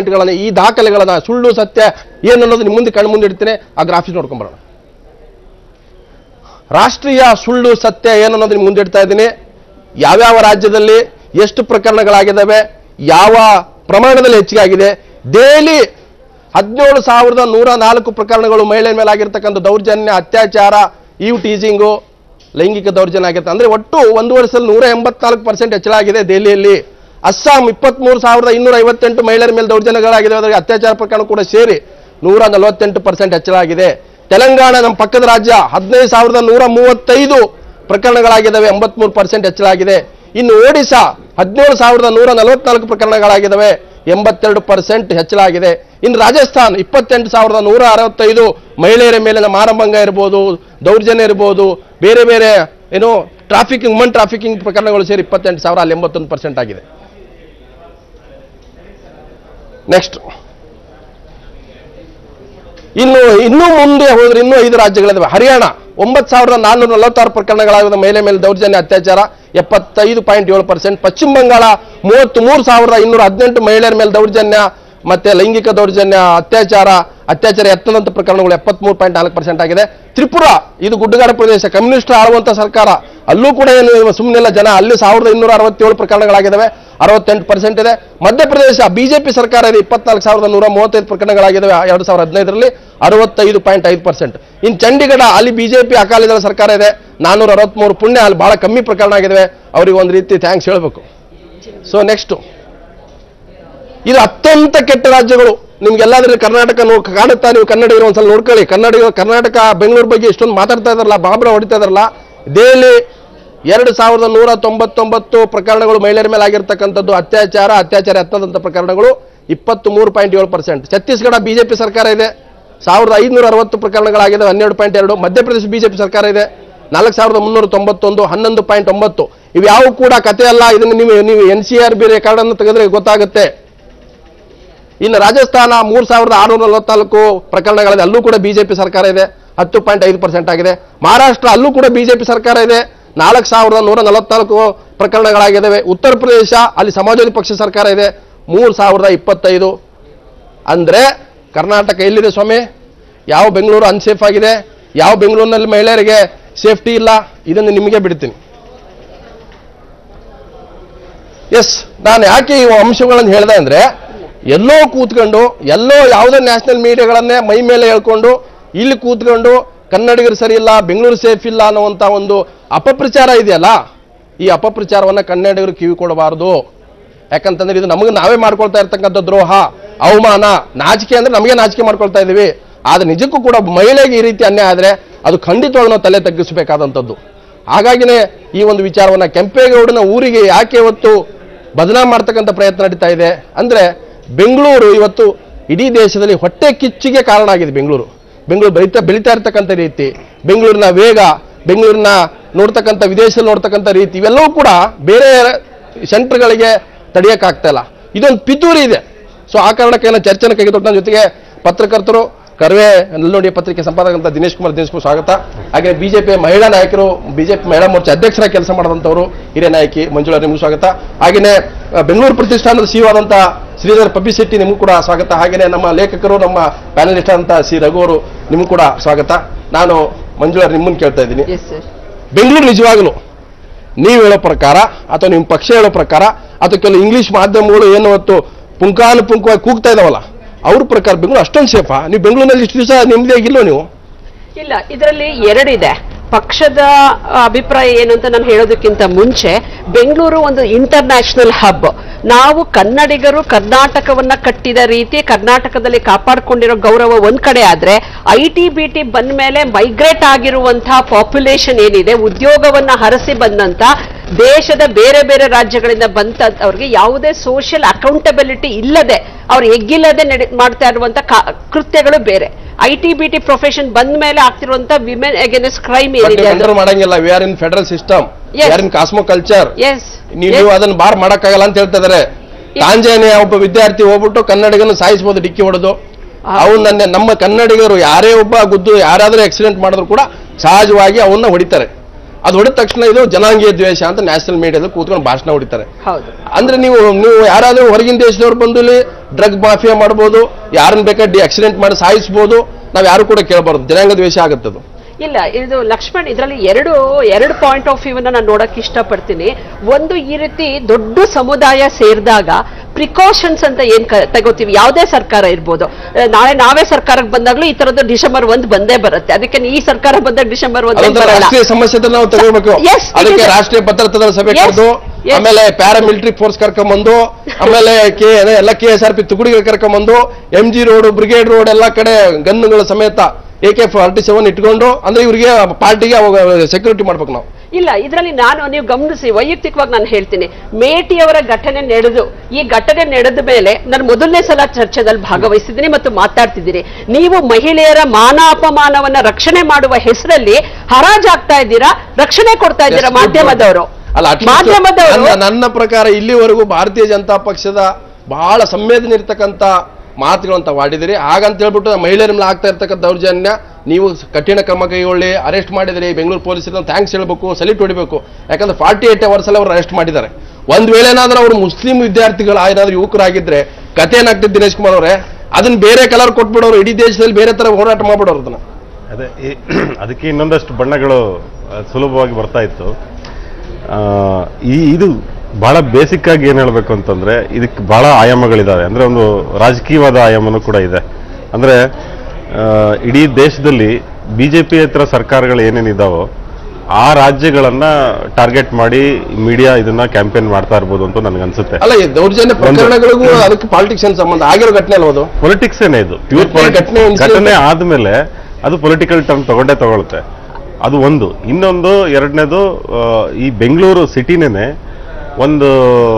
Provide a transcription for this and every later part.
ಪಾಯಿಂಟ್ಗಳನ್ನ ಈ ದಾಖಲೆಗಳನ್ನ ಸುಳ್ಳು ಸತ್ಯ ಏನು ಅನ್ನೋದು ನಿಮ್ಮ ಮುಂದೆ ಕಣ್ಣು ಮುಂದೆ ಇಡ್ತೇನೆ ಆ ಗ್ರಾಫಿಕ್ಸ್ ನೋಡ್ಕೊಂಬರೋಣ ರಾಷ್ಟ್ರೀಯ ಸುಳ್ಳು ಸತ್ಯ ಏನು ಅನ್ನೋದು ನಿಮ್ಗೆ ಮುಂದೆ ಇಡ್ತಾ ಇದ್ದೀನಿ ಯಾವ್ಯಾವ ರಾಜ್ಯದಲ್ಲಿ ಎಷ್ಟು ಪ್ರಕರಣಗಳಾಗಿದ್ದಾವೆ ಯಾವ ಪ್ರಮಾಣದಲ್ಲಿ ಹೆಚ್ಚಿಗೆ ಆಗಿದೆ ಡೈಲಿ ಹದಿನೇಳು ಸಾವಿರದ ನೂರ ನಾಲ್ಕು ಪ್ರಕರಣಗಳು ಮಹಿಳೆ ಮೇಲೆ ಆಗಿರ್ತಕ್ಕಂಥ ದೌರ್ಜನ್ಯ ಅತ್ಯಾಚಾರ ಈವ್ ಟೀಸಿಂಗು ಲೈಂಗಿಕ ದೌರ್ಜನ್ಯ ಆಗಿರುತ್ತೆ ಅಂದ್ರೆ ಒಟ್ಟು ಒಂದು ವರ್ಷದಲ್ಲಿ ನೂರ ಎಂಬತ್ನಾಲ್ಕು ಪರ್ಸೆಂಟ್ ಹೆಚ್ಚಳ ಆಗಿದೆ ದೆಹಲಿಯಲ್ಲಿ ಅಸ್ಸಾಂ ಇಪ್ಪತ್ಮೂರು ಸಾವಿರದ ಇನ್ನೂರ ಐವತ್ತೆಂಟು ಮಹಿಳೆಯರ ಮೇಲೆ ದೌರ್ಜನ್ಯಗಳಾಗಿದೆ ಅದರಲ್ಲಿ ಅತ್ಯಾಚಾರ ಪ್ರಕರಣ ಕೂಡ ಸೇರಿ ನೂರ ನಲವತ್ತೆಂಟು ಪರ್ಸೆಂಟ್ ಹೆಚ್ಚಳ ಆಗಿದೆ ತೆಲಂಗಾಣ ನಮ್ಮ ಪಕ್ಕದ ರಾಜ್ಯ ಹದಿನೈದು ಸಾವಿರದ ನೂರ ಮೂವತ್ತೈದು ಪ್ರಕರಣಗಳಾಗಿದ್ದಾವೆ ಎಂಬತ್ಮೂರು ಪರ್ಸೆಂಟ್ ಹೆಚ್ಚಳ ಆಗಿದೆ ಇನ್ನು ಒಡಿಶಾ ಹದಿನೇಳು ಸಾವಿರದ ನೂರ ನಲವತ್ನಾಲ್ಕು ಪ್ರಕರಣಗಳಾಗಿದ್ದಾವೆ ಎಂಬತ್ತೆರಡು ಪರ್ಸೆಂಟ್ ಹೆಚ್ಚಳ ಆಗಿದೆ ಇನ್ನು ರಾಜಸ್ಥಾನ್ ಇಪ್ಪತ್ತೆಂಟು ಸಾವಿರದ ನೂರ ಅರವತ್ತೈದು ಮಹಿಳೆಯರ ಮೇಲಿನ ಮಾನಭಂಗ ಇರ್ಬೋದು ದೌರ್ಜನ್ಯ ಇರ್ಬೋದು ಬೇರೆ ಬೇರೆ ಏನು ಟ್ರಾಫಿಕಿಂಗ್ ವುಮನ್ ಟ್ರಾಫಿಕಿಂಗ್ ಪ್ರಕರಣಗಳು ಸೇರಿ ಇಪ್ಪತ್ತೆಂಟು ಸಾವಿರ ಅಲ್ಲಿ ಎಂಬತ್ತೊಂದು ಪರ್ಸೆಂಟ್ ಆಗಿದೆ ನೆಕ್ಸ್ಟ್ ಇನ್ನು ಇನ್ನೂ ಮುಂದೆ ಹೋದ್ರೆ ಇನ್ನೂ ಐದು ರಾಜ್ಯಗಳಿದಾವೆ ಹರಿಯಾಣ ಒಂಬತ್ತು ಸಾವಿರದ ನಾನ್ನೂರ ನಲವತ್ತಾರು ಪ್ರಕರಣಗಳಾಗಿವೆ ಮಹಿಳೆ ಮೇಲೆ ದೌರ್ಜನ್ಯ ಅತ್ಯಾಚಾರ ಎಪ್ಪತ್ತೈದು ಪಾಯಿಂಟ್ ಏಳು ಪರ್ಸೆಂಟ್ ಪಶ್ಚಿಮ ಬಂಗಾಳ ಮೂವತ್ತ್ ಮೂರು ಸಾವಿರದ ಇನ್ನೂರ ಹದಿನೆಂಟು ಮಹಿಳೆಯರ ಮೇಲೆ ದೌರ್ಜನ್ಯ ಮತ್ತೆ ಲೈಂಗಿಕ ದೌರ್ಜನ್ಯ ಅತ್ಯಾಚಾರ ಅತ್ಯಾಚಾರ ಎತ್ತದಂತ ಪ್ರಕರಣಗಳು ಎಪ್ಪತ್ಮೂರು ಪಾಯಿಂಟ್ ನಾಲ್ಕು ಪರ್ಸೆಂಟ್ ಆಗಿದೆ ತ್ರಿಪುರ ಇದು ಗುಡ್ಡಗಾಡು ಪ್ರದೇಶ ಕಮ್ಯುನಿಸ್ಟ್ ಆಳುವಂತ ಸರ್ಕಾರ ಅಲ್ಲೂ ಕೂಡ ಏನು ಸುಮ್ಮನೆಲ್ಲ ಜನ ಅಲ್ಲಿ ಸಾವಿರದ ಇನ್ನೂರ ಅರವತ್ತೇಳು ಪ್ರಕರಣಗಳಾಗಿದ್ದಾವೆ ಅರವತ್ತೆಂಟು ಪರ್ಸೆಂಟ್ ಇದೆ ಮಧ್ಯಪ್ರದೇಶ ಬಿಜೆಪಿ ಸರ್ಕಾರ ಇದೆ ಇಪ್ಪತ್ನಾಲ್ಕು ಸಾವಿರದ ನೂರ ಮೂವತ್ತೈದು ಪ್ರಕರಣಗಳಾಗಿದ್ದಾವೆ ಎರಡು ಸಾವಿರದ ಹದಿನೈದರಲ್ಲಿ ಅರವತ್ತೈದು ಪಾಯಿಂಟ್ ಐದು ಪರ್ಸೆಂಟ್ ಇನ್ನು ಚಂಡೀಗಢ ಅಲ್ಲಿ ಬಿಜೆಪಿ ಅಕಾಲಿದಳ ಸರ್ಕಾರ ಇದೆ ನಾನ್ನೂರ ಅರವತ್ಮೂರು ಪುಣ್ಯ ಅಲ್ಲಿ ಬಹಳ ಕಮ್ಮಿ ಪ್ರಕರಣ ಆಗಿದ್ದಾವೆ ಅವ್ರಿಗೆ ಒಂದು ರೀತಿ ಥ್ಯಾಂಕ್ಸ್ ಹೇಳಬೇಕು ಸೊ ನೆಕ್ಸ್ಟ್ ಇದು ಅತ್ಯಂತ ಕೆಟ್ಟ ರಾಜ್ಯಗಳು ನಿಮ್ಗೆಲ್ಲಾದ್ರೂ ಕರ್ನಾಟಕ ನೋ ಕಾಣುತ್ತಾ ನೀವು ಕನ್ನಡಿಗರು ಒಂದ್ಸಲ ನೋಡ್ಕೊಳ್ಳಿ ಕನ್ನಡಿಗ ಕರ್ನಾಟಕ ಬೆಂಗಳೂರು ಬಗ್ಗೆ ಇಷ್ಟೊಂದು ಮಾತಾಡ್ತಾ ಇದಾರಲ್ಲ ಬಾಬ್ರ ಹೊಡಿತಾ ಇದಾರಲ್ಲ ದೆಹಲಿ ಎರಡು ಸಾವಿರದ ನೂರ ತೊಂಬತ್ತೊಂಬತ್ತು ಪ್ರಕರಣಗಳು ಮಹಿಳೆಯರ ಮೇಲೆ ಆಗಿರ್ತಕ್ಕಂಥದ್ದು ಅತ್ಯಾಚಾರ ಅತ್ಯಾಚಾರ ಎತ್ತದಂಥ ಪ್ರಕರಣಗಳು ಇಪ್ಪತ್ತು ಮೂರು ಪಾಯಿಂಟ್ ಏಳು ಪರ್ಸೆಂಟ್ ಛತ್ತೀಸ್ಗಢ ಬಿಜೆಪಿ ಸರ್ಕಾರ ಇದೆ ಸಾವಿರದ ಐದುನೂರ ಅರವತ್ತು ಪ್ರಕರಣಗಳಾಗಿದೆ ಹನ್ನೆರಡು ಪಾಯಿಂಟ್ ಎರಡು ಮಧ್ಯಪ್ರದೇಶ ಬಿಜೆಪಿ ಸರ್ಕಾರ ಇದೆ ನಾಲ್ಕು ಸಾವಿರದ ಮುನ್ನೂರ ತೊಂಬತ್ತೊಂದು ಹನ್ನೊಂದು ಪಾಯಿಂಟ್ ಒಂಬತ್ತು ಇವ್ಯಾವ ಕೂಡ ಕತೆ ಅಲ್ಲ ಇದನ್ನು ನೀವು ನೀವು N C R B record ಅನ್ನು ತೆಗೆದ್ರೆ ಗೊತ್ತಾಗುತ್ತೆ ಇನ್ನು ರಾಜಸ್ಥಾನ ಮೂರು ಸಾವಿರದ ಆರುನೂರ ನಲವತ್ನಾಲ್ಕು ಪ್ರಕರಣಗಳಿದೆ ಅಲ್ಲೂ ಕೂಡ ಬಿಜೆಪಿ ಸರ್ಕಾರ ಇದೆ ಹತ್ತು ಪಾಯಿಂಟ್ ಐದು ಪರ್ಸೆಂಟ್ ಆಗಿದೆ ಮಹಾರಾಷ್ಟ್ರ ಅಲ್ಲೂ ಕೂಡ ಬಿಜೆಪಿ ಸರ್ಕಾರ ಇದೆ ನಾಲ್ಕು ಸಾವಿರದ ನೂರ ನಲವತ್ನಾಲ್ಕು ಪ್ರಕರಣಗಳಾಗಿದ್ದಾವೆ ಉತ್ತರ ಪ್ರದೇಶ ಅಲ್ಲಿ ಸಮಾಜವಾದಿ ಪಕ್ಷ ಸರ್ಕಾರ ಇದೆ ಮೂರು ಸಾವಿರದ ಇಪ್ಪತ್ತೈದು ಅಂದ್ರೆ ಕರ್ನಾಟಕ ಎಲ್ಲಿದೆ ಸ್ವಾಮಿ ಯಾವ ಬೆಂಗಳೂರು ಅನ್ಸೇಫ್ ಆಗಿದೆ ಯಾವ ಬೆಂಗಳೂರಿನಲ್ಲಿ ಮಹಿಳೆಯರಿಗೆ ಸೇಫ್ಟಿ ಇಲ್ಲ ಇದನ್ನು ನಿಮಗೆ ಬಿಡ್ತೀನಿ ಎಸ್ ನಾನು ಯಾಕೆ ಈ ಅಂಶಗಳನ್ನು ಹೇಳಿದೆ ಅಂದ್ರೆ ಎಲ್ಲೋ ಕೂತ್ಕೊಂಡು ಎಲ್ಲೋ ಯಾವುದೋ ನ್ಯಾಷನಲ್ ಮೀಡಿಯಾಗಳನ್ನೇ ಮೈ ಮೇಲೆ ಹೇಳ್ಕೊಂಡು ಇಲ್ಲಿ ಕೂತ್ಕೊಂಡು ಕನ್ನಡಿಗರು ಸರಿ ಇಲ್ಲ ಬೆಂಗಳೂರು ಸೇಫ್ ಇಲ್ಲ ಅನ್ನುವಂಥ ಒಂದು ಅಪಪ್ರಚಾರ ಇದೆಯಲ್ಲ ಈ ಅಪಪ್ರಚಾರವನ್ನ ಕನ್ನಡಿಗರು ಕಿವಿ ಕೊಡಬಾರದು ಯಾಕಂತಂದ್ರೆ ಇದು ನಮಗೆ ನಾವೇ ಮಾಡ್ಕೊಳ್ತಾ ಇರ್ತಕ್ಕಂಥ ದ್ರೋಹ ಅವಮಾನ ನಾಚಿಕೆ ಅಂದ್ರೆ ನಮಗೆ ನಾಚಿಕೆ ಮಾಡ್ಕೊಳ್ತಾ ಇದೀವಿ ಆದ್ರೆ ನಿಜಕ್ಕೂ ಕೂಡ ಮಹಿಳೆಗೆ ಈ ರೀತಿ ಅನ್ಯಾಯ ಆದ್ರೆ ಅದು ಖಂಡಿತವಾಗಿ ನಾವು ತಲೆ ತಗ್ಗಿಸಬೇಕಾದಂಥದ್ದು ಹಾಗಾಗಿನೇ ಈ ಒಂದು ವಿಚಾರವನ್ನ ಕೆಂಪೇಗೌಡನ ಊರಿಗೆ ಯಾಕೆ ಇವತ್ತು ಬದನಾಮ್ ಮಾಡ್ತಕ್ಕಂಥ ಪ್ರಯತ್ನ ನಡೀತಾ ಇದೆ ಅಂದ್ರೆ ಬೆಂಗಳೂರು ಇವತ್ತು ಇಡೀ ದೇಶದಲ್ಲಿ ಹೊಟ್ಟೆ ಕಿಚ್ಚಿಗೆ ಕಾರಣ ಆಗಿದೆ ಬೆಂಗಳೂರು ಬೆಂಗಳೂರು ಬೆಳೀತಾ ಬೆಳೀತಾ ಇರ್ತಕ್ಕಂಥ ರೀತಿ ಬೆಂಗಳೂರಿನ ವೇಗ ಬೆಂಗಳೂರಿನ ನೋಡ್ತಕ್ಕಂಥ ವಿದೇಶದಲ್ಲಿ ನೋಡ್ತಕ್ಕಂಥ ರೀತಿ ಇವೆಲ್ಲವೂ ಕೂಡ ಬೇರೆ ಸೆಂಟರ್ಗಳಿಗೆ ತಡೆಯೋಕ್ಕಾಗ್ತಾ ಇಲ್ಲ ಇದೊಂದು ಪಿತೂರಿ ಇದೆ ಸೊ ಆ ಕಾರಣಕ್ಕೆ ನಾನು ಚರ್ಚೆನ ಕೈಗೆತ್ತಿಕೊಂಡು ನನ್ನ ಜೊತೆಗೆ ಪತ್ರಕರ್ತರು ಕರ್ವೆ ನಲ್ನೋಡಿ ಪತ್ರಿಕೆ ಸಂಪಾದಕಂತ ದಿನೇಶ್ ಕುಮಾರ್ ದಿನೇಶ್ ಕುಮಾರ್ ಸ್ವಾಗತ ಹಾಗೆ ಬಿಜೆಪಿ ಮಹಿಳಾ ನಾಯಕರು ಬಿಜೆಪಿ ಮಹಿಳಾ ಮೋರ್ಚಾ ಅಧ್ಯಕ್ಷರ ಕೆಲಸ ಮಾಡಿದಂಥವರು ಹಿರಿಯ ನಾಯಕಿ ಮಂಜುಳಾ ನಿಮಗೂ ಸ್ವಾಗತ ಹಾಗೆಯೇ ಆ, ಬೆಂಗಳೂರು ಪ್ರತಿಷ್ಠಾನದ ಸಿಇಒ ಆದಂಥ ಶ್ರೀಧರ್ ಪಬ್ಬಿಶೆಟ್ಟಿ ನಿಮಗೂ ಕೂಡ ಸ್ವಾಗತ ಹಾಗೆಯೇ ನಮ್ಮ ಲೇಖಕರು ನಮ್ಮ ಪ್ಯಾನಲಿಸ್ಟ್ ಅಂತ ಸಿ ರಘು ಅವರು ನಿಮಗೂ ಕೂಡ ಸ್ವಾಗತ ನಾನು ಮಂಜುಳಾ ನಿಮ್ಮನ್ನು ಕೇಳ್ತಾ ಇದ್ದೀನಿ ಎಸ್ ಸರ್ ಬೆಂಗಳೂರು ನಿಜವಾಗಲು ನೀವು ಹೇಳೋ ಪ್ರಕಾರ ಅಥವಾ ನಿಮ್ಮ ಪಕ್ಷ ಹೇಳೋ ಪ್ರಕಾರ ಅಥವಾ ಕೆಲವು ಇಂಗ್ಲಿಷ್ ಮಾಧ್ಯಮಗಳು ಏನು ಹೊತ್ತು ಪುಂಖಾನುಪುಂಖವಾಗಿ ಕೂಗ್ತಾ ಇದಾವಲ್ಲ ಅವ್ರ ಪ್ರಕಾರ ಬೆಂಗಳೂರು ಅಷ್ಟೊಂದು ಸೇಫಾ ನೀವು ಬೆಂಗಳೂರಿನಲ್ಲಿ ಇಷ್ಟು ದಿವಸ ನೆಮ್ಮದಿಯಾಗಿಲ್ಲೋ ನೀವು ಇಲ್ಲ ಇದರಲ್ಲಿ ಎರಡಿದೆ ಪಕ್ಷದ ಅಭಿಪ್ರಾಯ ಏನು ಅಂತ ನಾನು ಹೇಳೋದಕ್ಕಿಂತ ಮುಂಚೆ ಬೆಂಗಳೂರು ಒಂದು ಇಂಟರ್ನ್ಯಾಷನಲ್ ಹಬ್ ನಾವು ಕನ್ನಡಿಗರು ಕರ್ನಾಟಕವನ್ನ ಕಟ್ಟಿದ ರೀತಿ ಕರ್ನಾಟಕದಲ್ಲಿ ಕಾಪಾಡಿಕೊಂಡಿರೋ ಗೌರವ ಒಂದ್ ಕಡೆ ಆದ್ರೆ ಐ ಟಿ ಬಿ ಟಿ ಬಂದ ಮೇಲೆ ಮೈಗ್ರೇಟ್ ಆಗಿರುವಂತಹ ಪಾಪ್ಯುಲೇಷನ್ ಏನಿದೆ ಉದ್ಯೋಗವನ್ನ ಹರಸಿ ಬಂದಂತ ದೇಶದ ಬೇರೆ ಬೇರೆ ರಾಜ್ಯಗಳಿಂದ ಬಂತವ್ರಿಗೆ ಯಾವುದೇ ಸೋಷಿಯಲ್ ಅಕೌಂಟಬಿಲಿಟಿ ಇಲ್ಲದೆ ಅವ್ರು ಎಗ್ಗಿಲ್ಲದೆ ನಡೆ ಮಾಡ್ತಾ ಇರುವಂತ ಕಾ- ಕೃತ್ಯಗಳು ಬೇರೆ I T B T profession ಬಂದ ಮೇಲೆ ಆಗ್ತಿರುವಂತ ವಿಮೆನ್ ಅಗೇನ್ಸ್ಟ್ ಕ್ರೈಮ್ ಏನಿದೆ ಅದು ಕಂಟ್ರೋಲ್ ಮಾಡಂಗಿಲ್ಲ we are in federal system we Yes. Are in cosmo culture ಎಸ್ ನೀವು ಅದನ್ನ ಬಾರ್ ಮಾಡಕ್ಕಾಗಲ್ಲ ಅಂತ ಹೇಳ್ತಾ ಇದಾರೆ ತಾಂಜಾನಿಯ ಒಬ್ಬ ವಿದ್ಯಾರ್ಥಿ ಹೋಗ್ಬಿಟ್ಟು ಕನ್ನಡಿಗನ ಸಾಯಿಸಬಹುದು ಡಿಕ್ಕಿ ಹೊಡೆದು ಅವನ್ನ ನಮ್ಮ ಕನ್ನಡಿಗರು ಯಾರೇ ಒಬ್ಬ ಗುದ್ದು ಯಾರಾದ್ರೂ ಆಕ್ಸಿಡೆಂಟ್ ಮಾಡಿದ್ರು ಕೂಡ ಸಹಜವಾಗಿ ಅವನ್ನ ಹೊಡಿತಾರೆ ಅದು ಹೊಡೆದ ತಕ್ಷಣ ಇದು ಜನಾಂಗೀಯ ದ್ವೇಷ ಅಂತ ನ್ಯಾಷನಲ್ ಮೀಡಿಯಾದಲ್ಲಿ ಕೂತ್ಕೊಂಡು ಭಾಷಣ ಹೊಡಿತಾರೆ ಹೌದು ಅಂದ್ರೆ ನೀವು ನೀವು ಯಾರಾದ್ರೂ ಹೊರಗಿನ ದೇಶದವ್ರು ಬಂದು ಇಲ್ಲಿ ಡ್ರಗ್ ಮಾಫಿಯಾ ಮಾಡ್ಬೋದು ಯಾರನ್ನ ಬೇಕಾದ್ರೆ ಆಕ್ಸಿಡೆಂಟ್ ಮಾಡಿ ಸಾಯಿಸ್ಬೋದು ನಾವ್ ಯಾರು ಕೂಡ ಕೇಳಬಾರ್ದು ಜನಾಂಗ ದ್ವೇಷ ಆಗುತ್ತದು ಇಲ್ಲ ಇದು ಲಕ್ಷ್ಮಣ್ ಇದರಲ್ಲಿ ಎರಡು ಎರಡು ಪಾಯಿಂಟ್ ಆಫ್ ವ್ಯೂವನ್ನ ನಾನು ನೋಡಕ್ ಇಷ್ಟಪಡ್ತೀನಿ ಒಂದು ಈ ರೀತಿ ದೊಡ್ಡ ಸಮುದಾಯ ಸೇರಿದಾಗ ಪ್ರಿಕಾಷನ್ಸ್ ಅಂತ ಏನ್ ಕ- ತಗೋತೀವಿ ಯಾವುದೇ ಸರ್ಕಾರ ಇರ್ಬೋದು ಆ, ನಾಳೆ ನಾವೇ ಸರ್ಕಾರಕ್ಕೆ ಬಂದಾಗ್ಲೂ ಈ ತರದ್ದು ಡಿಸೆಂಬರ್ ಒಂದ್ ಬಂದೇ ಬರುತ್ತೆ ಅದಕ್ಕೆ ಈ ಸರ್ಕಾರ ಬಂದಾಗ ಡಿಸೆಂಬರ್ ಒಂದ್ ಅದೊಂಥರ ಬರಲ್ಲ ರಾಷ್ಟ್ರೀಯ ಸಮಸ್ಯೆ ಅಂತ ನಾವು ತಗೋಬೇಕು Yes, it ಅದಕ್ಕೆ is a- ರಾಷ್ಟ್ರೀಯ ಭದ್ರತಾ ಸಭೆ Yes, ಕರೆದು yes. ಆಮೇಲೆ ಪ್ಯಾರಾಮಿಲಿಟರಿ ಫೋರ್ಸ್ ಕರ್ಕೊಂಬಂದು ಆಮೇಲೆ ಕೆ ಎಲ್ಲ ಕೆ ಎಸ್ ಆರ್ ಪಿ ತುಕಡಿಗಳು ಕರ್ಕೊಂಬಂದು M G road brigade road ಎಲ್ಲಾ ಕಡೆ ಗನ್ನುಗಳ ಸಮೇತ ಎ ಕೆ ಫಾರ್ಟಿ ಸೆವೆನ್ ಇಟ್ಕೊಂಡು ಅಂದ್ರೆ ಇವರಿಗೆ ಪಾರ್ಟಿಗೆ ಅವಾಗ ಸೆಕ್ಯೂರಿಟಿ ಮಾಡ್ಬೇಕು ನಾವು ಇಲ್ಲ ಇದರಲ್ಲಿ ನಾನು ನೀವು ಗಮನಿಸಿ ವೈಯಕ್ತಿಕವಾಗಿ ನಾನು ಹೇಳ್ತೀನಿ ಮೇಟಿಯವರ ಘಟನೆ ನಡೆದು ಈ ಘಟನೆ ನಡೆದ ಮೇಲೆ ನಾನು ಮೊದಲನೇ ಸಲ ಚರ್ಚೆದಲ್ಲಿ ಭಾಗವಹಿಸಿದ್ದೀನಿ ಮತ್ತು ಮಾತಾಡ್ತಿದ್ದೀನಿ ನೀವು ಮಹಿಳೆಯರ ಮಾನ ಅಪಮಾನವನ್ನ ರಕ್ಷಣೆ ಮಾಡುವ ಹೆಸರಲ್ಲಿ ಹರಾಜಾಗ್ತಾ ಇದ್ದೀರಾ ರಕ್ಷಣೆ ಕೊಡ್ತಾ ಇದ್ದೀರಾ Yes, ಮಾಧ್ಯಮದವರು ಅಲ್ಲ at least ಮಾಧ್ಯಮದವರು ನನ್ನ- ನನ್ನ ಪ್ರಕಾರ ಇಲ್ಲಿವರೆಗೂ ಭಾರತೀಯ ಜನತಾ ಪಕ್ಷದ ಬಹಳ ಸಂವೇದನೆ ಇರ್ತಕ್ಕಂಥ ಮಾತುಗಳಂತ ವಾಡಿದಿರಿ ಹಾಗಂತ ಹೇಳ್ಬಿಟ್ಟು ಮಹಿಳೆಯರ ಮೇಲೆ ಆಗ್ತಾ ಇರ್ತಕ್ಕಂಥ ದೌರ್ಜನ್ಯ ನೀವು ಕಠಿಣ ಕ್ರಮ ಕೈಗೊಳ್ಳಿ ಅರೆಸ್ಟ್ ಮಾಡಿದಿರಿ ಬೆಂಗಳೂರು ಪೊಲೀಸರು ಥ್ಯಾಂಕ್ಸ್ ಹೇಳ್ಬೇಕು ಸಲ್ಯೂಟ್ ಹೊಡಿಬೇಕು ಯಾಕಂದ್ರೆ ಫಾರ್ಟಿ ಏಟ್ ಅವರ್ಸ್ ಅಲ್ಲಿ ಅವ್ರು ಅರೆಸ್ಟ್ ಮಾಡಿದ್ದಾರೆ ಒಂದ್ ವೇಳೆ ಏನಾದ್ರೂ ಅವರು ಮುಸ್ಲಿಂ ವಿದ್ಯಾರ್ಥಿಗಳು ಏನಾದ್ರು ಯುವಕರಾಗಿದ್ರೆ ಕತೆ ಏನಾಗ್ತಿದೆ ದಿನೇಶ್ ಕುಮಾರ್ ಅವರೇ ಅದನ್ನ ಬೇರೆ ಕಲರ್ ಕೊಟ್ಬಿಡೋರು ಇಡೀ ದೇಶದಲ್ಲಿ ಬೇರೆ ತರ ಹೋರಾಟ ಮಾಡ್ಬಿಡೋರು ಅದನ್ನ ಅದೇ ಈ- ಅದಕ್ಕೆ ಇನ್ನೊಂದಷ್ಟು ಬಣ್ಣಗಳು ಆ, ಸುಲಭವಾಗಿ ಬರ್ತಾ ಇತ್ತು ಆ, ಈ ಇದು ಬಹಳ ಬೇಸಿಕ್ ಆಗಿ ಏನ್ ಹೇಳ್ಬೇಕು ಅಂತಂದ್ರೆ ಇದಕ್ಕೆ ಬಹಳ ಆಯಾಮಗಳಿದಾವೆ ಅಂದ್ರೆ ಒಂದು ರಾಜಕೀಯವಾದ ಆಯಾಮನೂ ಕೂಡ ಇದೆ ಅಂದ್ರೆ ಆ, ಇಡೀ ದೇಶದಲ್ಲಿ ಬಿಜೆಪಿ ಹತ್ರ ಸರ್ಕಾರಗಳು ಏನೇನಿದಾವೋ ಆ ರಾಜ್ಯಗಳನ್ನ ಟಾರ್ಗೆಟ್ ಮಾಡಿ ಮೀಡಿಯಾ ಇದನ್ನ ಕ್ಯಾಂಪೇನ್ ಮಾಡ್ತಾ ಇರ್ಬೋದು ಅಂತ ನನ್ಗನ್ಸುತ್ತೆ ಅಲ್ಲ ಈ ದೌರ್ಜನ್ಯ ಪ್ರಕರಣಗಳಿಗೂ ಅದಕ್ಕೆ ಪಾಲಿಟಿಕ್ಸ್ ಸಂಬಂಧ ಆಗಿರೋ ಘಟನೆ ಅಲ್ವ ಅದು ಪೊಲಿಟಿಕ್ಸ್ ಏನೇ ಇದು ಪ್ಯೂರ್ ಘಟನೆ- ಘಟನೆ incident- ಘಟನೆ ಆದ್ಮೇಲೆ ಅದು ಪೊಲಿಟಿಕಲ್ ಟರ್ಮ್ ತಗೊಂಡೇ ತಗೊಳುತ್ತೆ ಅದು ಒಂದು ಇನ್ನೊಂದು ಎರಡನೇದು ಈ ಬೆಂಗಳೂರು ಸಿಟಿನೇನೆ ಒಂದು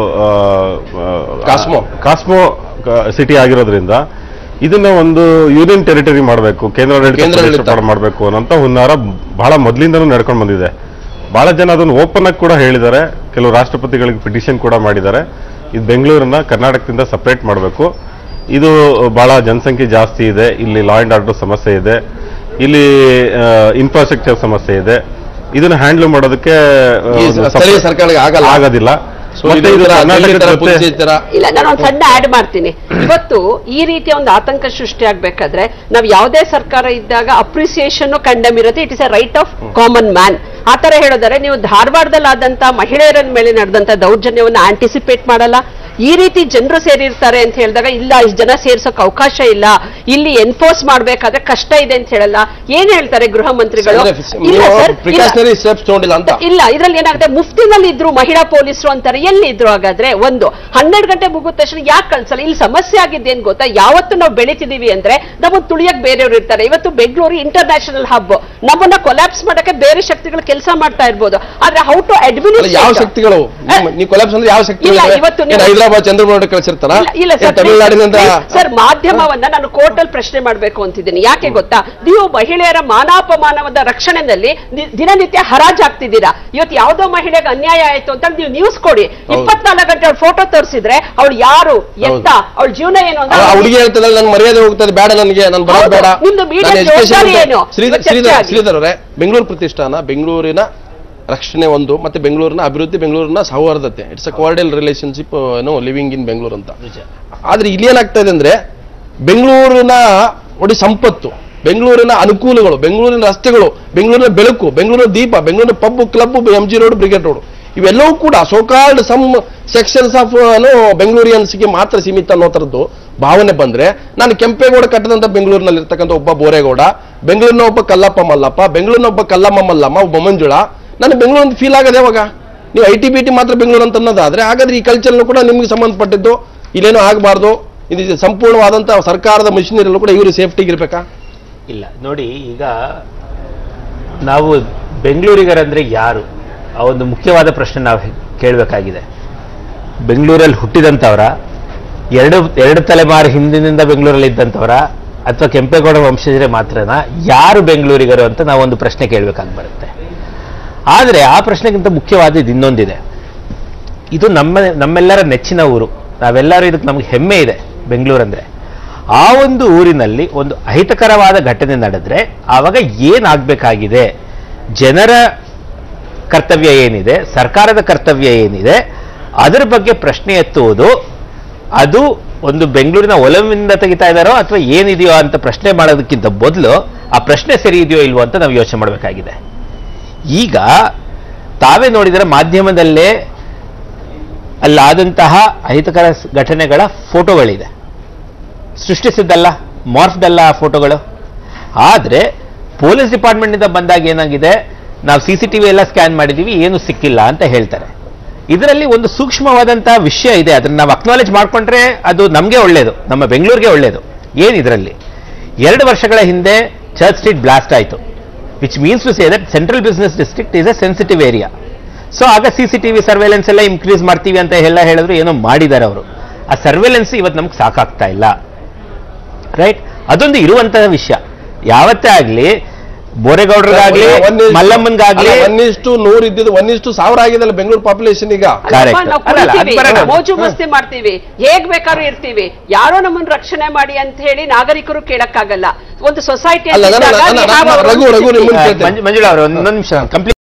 ಕಾಸ್ಮೋ. ಕಾಸ್ಮೋ ಸಿಟಿ ಆಗಿರೋದ್ರಿಂದ ಇದನ್ನ ಒಂದು ಯೂನಿಯನ್ ಟೆರಿಟರಿ ಮಾಡಬೇಕು ಕೇಂದ್ರಾಡಳಿತ ಕೇಂದ್ರಾಡಳಿತ. ಪ್ರದೇಶ ಮಾಡಬೇಕು ಅನ್ನೋಂಥ ಹುನ್ನಾರ ಬಹಳ ಮೊದಲಿಂದನೂ ನಡ್ಕೊಂಡು ಬಂದಿದೆ ಬಹಳ ಜನ ಅದನ್ನು ಓಪನ್ ಆಗಿ ಕೂಡ ಹೇಳಿದ್ದಾರೆ ಕೆಲವು ರಾಷ್ಟ್ರಪತಿಗಳಿಗೆ ಪಿಟಿಷನ್ ಕೂಡ ಮಾಡಿದ್ದಾರೆ ಇದು ಬೆಂಗಳೂರನ್ನ ಕರ್ನಾಟಕದಿಂದ ಸಪರೇಟ್ ಮಾಡಬೇಕು ಇದು ಬಹಳ ಜನಸಂಖ್ಯೆ ಜಾಸ್ತಿ ಇದೆ ಇಲ್ಲಿ ಲಾ ಅಂಡ್ ಆರ್ಡರ್ ಸಮಸ್ಯೆ ಇದೆ ಇಲ್ಲಿ ಇನ್ಫ್ರಾಸ್ಟ್ರಕ್ಚರ್ ಸಮಸ್ಯೆ ಇದೆ ಇದನ್ನ ಹ್ಯಾಂಡಲ್ ಮಾಡೋದಕ್ಕೆ ಆ, ಈ ಒಂದು ಸ್ಥಳೀಯ separate- ಸರ್ಕಾರಗಳಿಗೆ ಆಗಲ್ಲ ಆಗೋದಿಲ್ಲ ಸೊ ಮತ್ತೆ ಇದು ಕರ್ನಾಟಕದ ಜೊತೆ ಇಲ್ಲ ನಾನು ಒಂದು ಸಣ್ಣ ಆಡ್ ಮಾಡ್ತೀನಿ ಇವತ್ತು ಈ ರೀತಿಯ ಒಂದು ಆತಂಕ ಸೃಷ್ಟಿ ಆಗ್ಬೇಕಾದ್ರೆ ನಾವು ಯಾವುದೇ ಸರ್ಕಾರ ಇದ್ದಾಗ ಅಪ್ರಿಸಿಯೇಷನ್ ಕಂಡಮ್ ಇರುತ್ತೆ it is a right of common man ಆ ತರ ಹೇಳಿದರೆ ನೀವು ಧಾರವಾಡದಲ್ಲಿ ಆದಂತ ಮಹಿಳೆಯರ ಮೇಲೆ ನಡೆದಂತ ದೌರ್ಜನ್ಯವನ್ನು ಆಂಟಿಸಿಪೇಟ್ ಮಾಡಲ್ಲ ಈ ರೀತಿ ಜನರು ಸೇರಿರ್ತಾರೆ ಅಂತ ಹೇಳಿದಾಗ ಇಲ್ಲ ಇಷ್ಟು ಜನ ಸೇರ್ಸೋಕ್ ಅವಕಾಶ ಇಲ್ಲ ಇಲ್ಲಿ ಎನ್ಫೋರ್ಸ್ ಮಾಡ್ಬೇಕಾದ್ರೆ ಕಷ್ಟ ಇದೆ ಅಂತ ಹೇಳಲ್ಲ ಏನ್ ಹೇಳ್ತಾರೆ ಗೃಹ ಮಂತ್ರಿಗಳು ಇಲ್ಲ ಸರ್ ಇಲ್ಲ. ಪ್ರಿಕಾಷನರಿ ಸ್ಟೆಪ್ಸ್ ತಗೊಂಡಿಲ್ಲ ಅಂತ ಇಲ್ಲ ಇದ್ರಲ್ಲಿ ಏನಾಗುತ್ತೆ ಮುಫ್ತಿನಲ್ಲಿ ಇದ್ರು ಮಹಿಳಾ ಪೊಲೀಸರು ಅಂತಾರೆ ಎಲ್ಲಿ ಇದ್ರು ಹಾಗಾದ್ರೆ ಒಂದು ಹನ್ನೆರಡು ಗಂಟೆ ಮುಗಿದ ತಕ್ಷಣ ಯಾಕೆ ಕಳ್ಸಲ್ಲ ಇಲ್ಲಿ ಸಮಸ್ಯೆ ಆಗಿದ್ದೇನ್ ಗೊತ್ತಾ ಯಾವತ್ತು ನಾವು ಬೆಳಿತಿದೀವಿ ಅಂದ್ರೆ ನಮ್ಮನ್ನ ತುಳಿಯಕ್ ಬೇರೆಯವ್ರು ಇರ್ತಾರೆ ಇವತ್ತು ಬೆಂಗಳೂರು ಇಂಟರ್ನ್ಯಾಷನಲ್ ಹಬ್ ನಮ್ಮನ್ನ ಕೊಲಾಪ್ಸ್ ಮಾಡಕ್ಕೆ ಬೇರೆ ಶಕ್ತಿಗಳು ಕೆಲಸ ಮಾಡ್ತಾ ಇರ್ಬೋದು ಆದ್ರೆ ಹೌ ಟು ಅಲ್ಲ, ಯಾವ ಶಕ್ತಿಗಳು ನಿಮ್ಮ- ನೀವು ಕೊಲಾಪ್ಸ್ ಅಂದ್ರೆ ಯಾವ ಶಕ್ತಿಗಳು ಇಲ್ಲ, ಇವೆ? ಇವತ್ತು ಏನ್ ನೀವು- ಹೈದರಾಬಾದ್ ಚಂದ್ರಬಾಬು ಕಳಿಸಿರ್ತಾರ ಇಲ್ಲ, ಇಲ್ಲ ಸರ್ ತಮಿಳುನಾಡಿನಿಂದ ಸರ್ ಮಾಧ್ಯಮವನ್ನ ನಾನು ಕೋರ್ಟಲ್ ಪ್ರಶ್ನೆ ಮಾಡಬೇಕು ಅಂತಿದ್ದೀನಿ ಯಾಕೆ ಗೊತ್ತಾ ನೀವು ಮಹಿಳೆಯರ ಮಾನಾಪಮಾನವಾದ ರಕ್ಷಣೆಯಲ್ಲಿ ದಿ- ದಿನನಿತ್ಯ ಹರಾಜಾಗ್ತಿದ್ದೀರಾ ಇವತ್ತು ಯಾವ್ದೋ ಮಹಿಳೆಗೆ ಅನ್ಯಾಯ ಆಯ್ತು ಅಂತ ನೀವು ನ್ಯೂಸ್ ಕೊಡಿ ಇಪ್ಪತ್ನಾಲ್ಕು ಗಂಟೆ ಅವ್ರ ಫೋಟೋ ತೋರಿಸಿದ್ರೆ ಅವಳು ಯಾರು ಎತ್ತ ಅವಳ ಜೀವನ ಏನು ಅಂತ ಆ ಹುಡುಗಿ ಹೇಳ್ತದಲ್ಲ ನನ್ ಮರ್ಯಾದೆ ಹೋಗ್ತದೆ ಬೇಡ ನನಗೆ ನಾನು ಬರೋದು ಹೌದು, ಬೇಡ ನಿಮ್ದು media ನಾನು education ಜವಾಬ್ದಾರಿ ಅಂತ- ಏನು? ಶ್ರೀಧರ್ ಚರ್ಚೆ ಶ್ರೀಧರ್ ಆಗಿ. ಶ್ರೀಧರ್ ಅವರೇ ಬೆಂಗಳೂರು ಪ್ರತಿಷ್ಠಾನ ಬೆಂಗಳೂರಿನ ರಕ್ಷಣೆ ಒಂದು ಮತ್ತೆ ಬೆಂಗಳೂರಿನ ಅಭಿವೃದ್ಧಿ ಬೆಂಗಳೂರಿನ ಸೌಹಾರ್ದತೆ it's a cordial relationship no living in Bengaluru ಅಂತ ಆದ್ರೆ ಇಲ್ಲಿ ಏನಾಗ್ತಾ ಇದೆ ಅಂದ್ರೆ ಬೆಂಗಳೂರಿನ ಒಡಿ ಸಂಪತ್ತು ಬೆಂಗಳೂರಿನ ಅನುಕೂಲಗಳು ಬೆಂಗಳೂರಿನ ರಸ್ತೆಗಳು ಬೆಂಗಳೂರಿನ ಬೆಳಕು ಬೆಂಗಳೂರಿನ ದೀಪ ಬೆಂಗಳೂರಿನ pub club M G road brigade road ಇವೆಲ್ಲವೂ ಕೂಡ ಸೋಕಾಲ್ಡ್ ಸಮ್ ಸೆಕ್ಷನ್ಸ್ ಆಫ್ ಬೆಂಗಳೂರಿಯನ್ಸ್ಗೆ ಮಾತ್ರ ಸೀಮಿತ ಅನ್ನೋ ಥರದ್ದು ಭಾವನೆ ಬಂದ್ರೆ ನಾನು ಕೆಂಪೇಗೌಡ ಕಟ್ಟದಂತ ಬೆಂಗಳೂರಿನಲ್ಲಿ ಇರ್ತಕ್ಕಂಥ ಒಬ್ಬ ಬೋರೇಗೌಡ ಬೆಂಗಳೂರಿನ ಒಬ್ಬ ಕಲ್ಲಪ್ಪ ಮಲ್ಲಪ್ಪ ಬೆಂಗಳೂರಿನ ಒಬ್ಬ ಕಲ್ಲಮ್ಮ ಮಲ್ಲಮ್ಮ ಒಬ್ಬ ಮಂಜುಳ ನಾನು ಬೆಂಗಳೂರು ಫೀಲ್ ಆಗದೆ ಯಾವಾಗ ನೀವು ಐ ಟಿ ಬಿ ಟಿ ಮಾತ್ರ ಬೆಂಗಳೂರು ಅಂತ ಅನ್ನೋದಾದ್ರೆ ಹಾಗಾದ್ರೆ ಈ ಕಲ್ಚರ್ನು ಕೂಡ ನಿಮ್ಗೆ ಸಂಬಂಧಪಟ್ಟಿದ್ದು ಇಲ್ಲೇನೋ ಆಗಬಾರ್ದು ಇದು ಸಂಪೂರ್ಣವಾದಂಥ ಸರ್ಕಾರದ ಮಷಿನರಿಯಲ್ಲೂ ಕೂಡ ಇವರು ಸೇಫ್ಟಿಗೆ ಇರಬೇಕಾ ಇಲ್ಲ ನೋಡಿ ಈಗ ನಾವು ಬೆಂಗಳೂರಿಗರಂದ್ರೆ ಯಾರು ಆ ಒಂದು ಮುಖ್ಯವಾದ ಪ್ರಶ್ನೆ ನಾವು ಕೇಳಬೇಕಾಗಿದೆ ಬೆಂಗಳೂರಲ್ಲಿ ಹುಟ್ಟಿದಂಥವರ ಎರಡು ಎರಡು ತಲೆಮಾರು ಹಿಂದಿನಿಂದ ಬೆಂಗಳೂರಲ್ಲಿ ಇದ್ದಂಥವರ ಅಥವಾ ಕೆಂಪೇಗೌಡ ವಂಶಜರೇ ಮಾತ್ರನ ಯಾರು ಬೆಂಗಳೂರಿಗರು ಅಂತ ನಾವೊಂದು ಪ್ರಶ್ನೆ ಕೇಳಬೇಕಾಗಿ ಬರುತ್ತೆ ಆದರೆ ಆ ಪ್ರಶ್ನೆಗಿಂತ ಮುಖ್ಯವಾದದ್ದು ಇನ್ನೊಂದಿದೆ ಇದು ನಮ್ಮ ನಮ್ಮೆಲ್ಲರ ನೆಚ್ಚಿನ ಊರು ನಾವೆಲ್ಲರೂ ಇದಕ್ಕೆ ನಮ್ಗೆ ಹೆಮ್ಮೆ ಇದೆ ಬೆಂಗಳೂರಂದ್ರೆ ಆ ಒಂದು ಊರಿನಲ್ಲಿ ಒಂದು ಅಹಿತಕರವಾದ ಘಟನೆ ನಡೆದ್ರೆ ಆವಾಗ ಏನಾಗಬೇಕಾಗಿದೆ ಜನರ ಕರ್ತವ್ಯ ಏನಿದೆ ಸರ್ಕಾರದ ಕರ್ತವ್ಯ ಏನಿದೆ ಅದರ ಬಗ್ಗೆ ಪ್ರಶ್ನೆ ಎತ್ತುವುದು ಅದು ಒಂದು ಬೆಂಗಳೂರಿನ ಒಲವಿಂದ ತೆಗಿತಾ ಇದ್ದಾರೋ ಅಥವಾ ಏನಿದೆಯೋ ಅಂತ ಪ್ರಶ್ನೆ ಮಾಡೋದಕ್ಕಿಂತ ಮೊದಲು ಆ ಪ್ರಶ್ನೆ ಸರಿ ಇದೆಯೋ ಇಲ್ವೋ ಅಂತ ನಾವು ಯೋಚನೆ ಮಾಡಬೇಕಾಗಿದೆ ಈಗ ತಾವೇ ನೋಡಿದರೆ ಮಾಧ್ಯಮದಲ್ಲೇ ಅಲ್ಲಾದಂತಹ ಅಹಿತಕರ ಸ್- ಘಟನೆಗಳ ಫೋಟೋಗಳಿದೆ ಸೃಷ್ಟಿಸಿದ್ದಲ್ಲ ಮಾರ್ಫ್ದಲ್ಲ ಆ ಫೋಟೋಗಳು ಆದರೆ ಪೊಲೀಸ್ ಡಿಪಾರ್ಟ್ಮೆಂಟ್ನಿಂದ ಬಂದಾಗ ಏನಾಗಿದೆ ನಾವು ಸಿ ಸಿ ಟಿ ವಿ ಎಲ್ಲ ಸ್ಕ್ಯಾನ್ ಮಾಡಿದ್ದೀವಿ ಏನು ಸಿಕ್ಕಿಲ್ಲ ಅಂತ ಹೇಳ್ತಾರೆ ಇದರಲ್ಲಿ ಒಂದು ಸೂಕ್ಷ್ಮವಾದಂತಹ ವಿಷಯ ಇದೆ ಅದನ್ನ ನಾವು ಅಕ್ನಾಲೇಜ್ ಮಾಡ್ಕೊಂಡ್ರೆ ಅದು ನಮಗೆ ಒಳ್ಳೆಯದು ನಮ್ಮ ಬೆಂಗಳೂರಿಗೆ ಒಳ್ಳೆಯದು ಏನು ಇದರಲ್ಲಿ ಎರಡು ವರ್ಷಗಳ ಹಿಂದೆ ಚರ್ಚ್ ಸ್ಟ್ರೀಟ್ ಬ್ಲಾಸ್ಟ್ ಆಯಿತು which means to say that central business district is a sensitive area so ಆಗ C C T V surveillance ಎಲ್ಲ ಇನ್ಕ್ರೀಸ್ ಮಾಡ್ತೀವಿ ಅಂತ ಎಲ್ಲ ಹೇಳಿದ್ರು ಏನೋ ಮಾಡಿದ್ದಾರೆ ಅವರು ಆ ಸರ್ವೇಲೆನ್ಸ್ ಇವತ್ತು ನಮ್ಗೆ ಸಾಕಾಗ್ತಾ ಇಲ್ಲ ರೈಟ್ ಅದೊಂದು ಇರುವಂತಹ ವಿಷಯ ಯಾವತ್ತೇ ಆಗ್ಲಿ ಬೋರೇಗೌಡರಿಗಾಗ್ಲಿ ಮಲ್ಲಮ್ಮನ್ಗಾಗ್ಲಿ ಒನ್ ಇಷ್ಟು ನೂರು ಇದ್ದಿದ್ದು ಒನ್ ಇಷ್ಟು ಸಾವಿರ ಆಗಿದಲ್ಲ ಬೆಂಗಳೂರು ಪಾಪ್ಯುಲೇಷನ್ ಈಗ ಅಲ್ಲಪ್ಪ, Correct. ನಾವು ಅಲ್ಲ, ಅಲ್ಲ, ಅದು ಕುಡಿತೀವಿ, ಬರೋಣ. ಮೋಜು ಮಸ್ತಿ ಮಾಡ್ತೀವಿ ಹೇಗ್ ಬೇಕಾದ್ರೂ ಇರ್ತೀವಿ ಯಾರೋ ನಮ್ಮನ್ನ ರಕ್ಷಣೆ ಮಾಡಿ ಅಂತ ಹೇಳಿ ನಾಗರಿಕರು ಕೇಳಕ್ಕಾಗಲ್ಲ ಒಂದು ಸೊಸೈಟಿ ಅಲ್ಲ, ನಾನು- ನಾನು- ನಾನು- ರಘು, ರಘು, ನಿಮ್ಮನ್ನ ಕೇಳ್ತೇನೆ. ಮಂಜು ಮಂಜುಳಾ ಅವರು ಒಂದೊಂದು ನಿಮಿಷ ಕಂಪ್ಲೀಟ್